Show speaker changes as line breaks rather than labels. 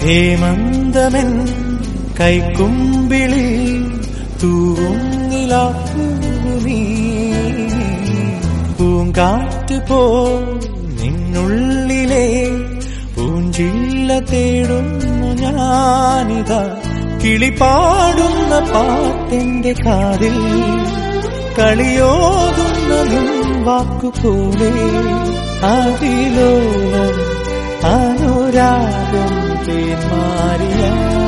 ഹേമന്തമൻ കൈക്കുമ്പിളിൽ തൂങ്ങിലാപ്പൂമീ പൂങ്കാറ്റ് പോ നിന്നുള്ളിലെ പൂഞ്ചില്ല തേടുന്നു ഞാനിതാ കിളിപാടുന്ന പാട്ടെന്റെ കാതിൽ കളിയോതുന്ന നിൻ വാക്കുപോലെ അതിലോലം അനുരാഗം തേന്മാരിയ